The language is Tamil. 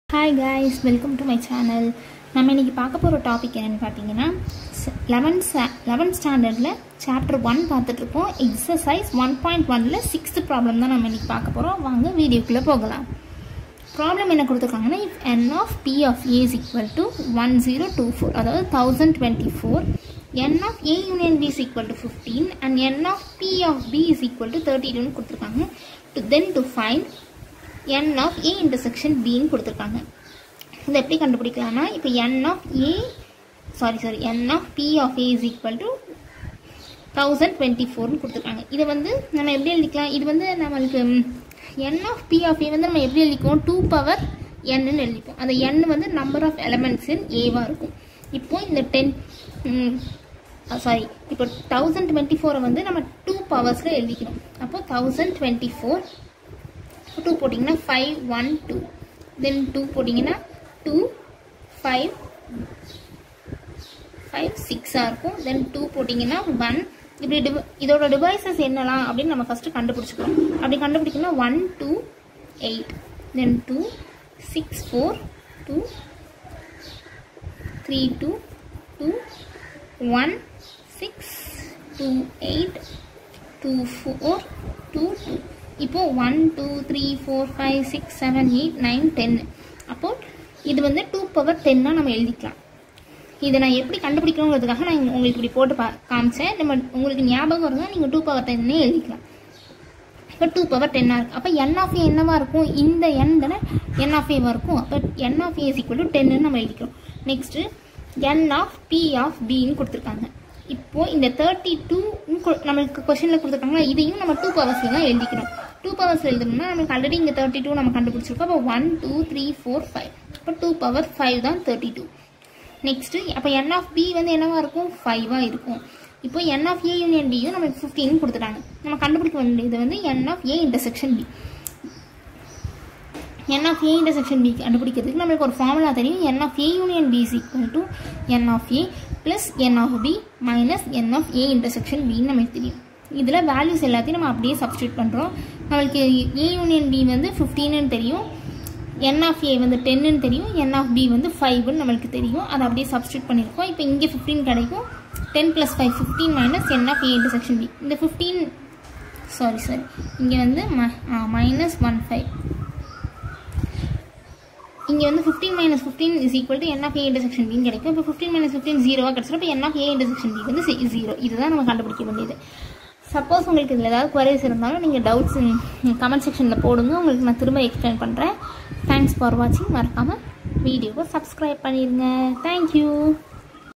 hi guys welcome to my channel நம்ம இன்னைக்கு பார்க்க போகிற டாபிக் என்னென்னு பார்த்தீங்கன்னா லெவன்த் லெவன்த் ஸ்டாண்டர்டில் சாப்டர் ஒன் பார்த்துட்ருக்கோம் எக்ஸசைஸ் ஒன் பாயிண்ட் ஒனில் சிக்ஸ்த் ப்ராப்ளம் தான் நம்ம இன்னைக்கு பார்க்க போகிறோம் வாங்க வீடியோக்குள்ளே போகலாம் ப்ராப்ளம் என்ன கொடுத்துருக்காங்கன்னா if N of P of A is equal to one zero two four அதாவது thousand twenty four N of A union B is equal to fifteen and N of P of B is equal to thirty டூன்னு கொடுத்துருக்காங்க to then to find n of A intersection பின்னு கொடுத்துருக்காங்க இதை எப்படி கண்டுபிடிக்கலாம்னா இப்போ n of A sorry sorry n of P of A is equal to thousand twenty ஃபோர்னு கொடுத்துருக்காங்க இதை வந்து நம்ம எப்படி எழுதிக்கலாம் இது வந்து நம்மளுக்கு n of P of A வந்து நம்ம எப்படி எழுதிக்குவோம் டூ பவர் ன்னு எழுதிப்போம் அந்த n வந்து நம்பர் ஆஃப் எலமெண்ட்ஸ் இன் ஏவாக இருக்கும் இப்போ இந்த டென் சாரி இப்போ தௌசண்ட் டுவெண்ட்டி ஃபோரை வந்து நம்ம டூ பவர்ஸில் எழுதிக்கணும் அப்போ தௌசண்ட் டுவெண்ட்டி ஃபோர் டூ போட்டிங்கன்னா five one two then two போட்டிங்கன்னா டூ ஃபைவ் ஃபைவ் சிக்ஸாக இருக்கும் தென் டூ போட்டிங்கன்னா ஒன் இப்படி டிவ இதோட டிவைசஸ் என்னலாம் அப்படின்னு நம்ம ஃபஸ்ட்டு கண்டுபிடிச்சிக்கிறோம் அப்படி கண்டுபிடிக்கணும்னா one two eight then two six four two three two two one six two eight two four two two இப்போ one two three four five six seven eight nine ten அப்போ இது வந்து டூ பவர் டென்னாக நம்ம எழுதிக்கலாம் இதை நான் எப்படி கண்டுபிடிக்கணுங்கிறதுக்காக நான் உங்களுக்கு இப்படி போட்டு பா காமிச்சேன் நம்ம உங்களுக்கு ஞாபகம் இருந்தால் நீங்கள் டூ பவர் டென்னே எழுதிக்கலாம் இப்போ டூ பவர் டென்னாக இருக்குது அப்போ என் ஆஃப் ஏ என்னவா இருக்கும் இந்த என் தானே என் ஆஃப் ஏவாக இருக்கும் அப்போ N of A is equal to டென்னு நம்ம எழுதிக்கிறோம் next N of P of பின்னு கொடுத்துருக்காங்க இப்போ இந்த தேர்ட்டி டூ நம்மளுக்கு கொஸ்டினில் கொடுத்துருக்காங்களா இதையும் நம்ம டூ பவர்ஸில் தான் எழுதிக்கிறோம் டூ பவர்ஸ் எழுதணும்னா நமக்கு ஆல்ரெடி இங்கே தேர்ட்டி டூ நம்ம கண்டுபிடிச்சிருக்கோம் அப்போ one two three four five அப்போ டூ பவர் ஃபைவ் தான் தேர்ட்டி டூ நெக்ஸ்ட்டு அப்போ என் ஆஃப் பி வந்து என்னவா இருக்கும் ஃபைவாக இருக்கும் இப்போ என் ஆஃப் ஏ யூனியன் பியும் நமக்கு ஃபிஃப்டின் கொடுத்துட்டாங்க நம்ம கண்டுபிடிக்க வேண்டியது வந்து N of A intersection B N of A intersection B கண்டுபிடிக்கிறதுக்கு நம்மளுக்கு ஒரு ஃபார்முலா தெரியும் N of A union B is equal to N of A plus N of B minus N of A intersection பின்னு நமக்கு தெரியும் இதில் வேல்யூஸ் எல்லாத்தையும் நம்ம அப்படியே சப்ஸ்டியூட் பண்ணுறோம் நம்மளுக்கு ஏ யூனியன் பி வந்து ஃபிஃப்டீன்னு தெரியும் என் ஆஃப் ஏ வந்து டென்னு தெரியும் என் ஆஃப் பி வந்து ஃபைவ்னு நம்மளுக்கு தெரியும் அதை அப்படியே சப்ஸ்டியூட் பண்ணியிருக்கோம் இப்போ இங்கே ஃபிஃப்டீன் கிடைக்கும் ten plus five fifteen minus N of A intersection B இந்த ஃபிஃப்டீன் சாரி சாரி இங்கே வந்து மைனஸ் ஒன் ஃபைவ் இங்கே வந்து fifteen minus fifteen is equal to N of A intersection பின்னு கிடைக்கும் இப்போ ஃபிஃப்டீன் மைனஸ் ஃபிஃப்டீன் ஜீரோவாக கிடச்சிடும் இப்போ N of A intersection B வந்து ஜீரோ இதுதான் நம்ம கண்டுபிடிக்க வேண்டியது சப்போஸ் உங்களுக்கு இதில் ஏதாவது குவரிஸ் இருந்தாலும் நீங்கள் டவுட்ஸ் கமெண்ட் செக்ஷனில் போடுங்க உங்களுக்கு நான் திரும்ப எக்ஸ்பிளைன் பண்ணுறேன் தேங்க்ஸ் ஃபார் வாட்சிங் மறக்காமல் வீடியோவை சப்ஸ்கிரைப் பண்ணிடுங்க தேங்க்யூ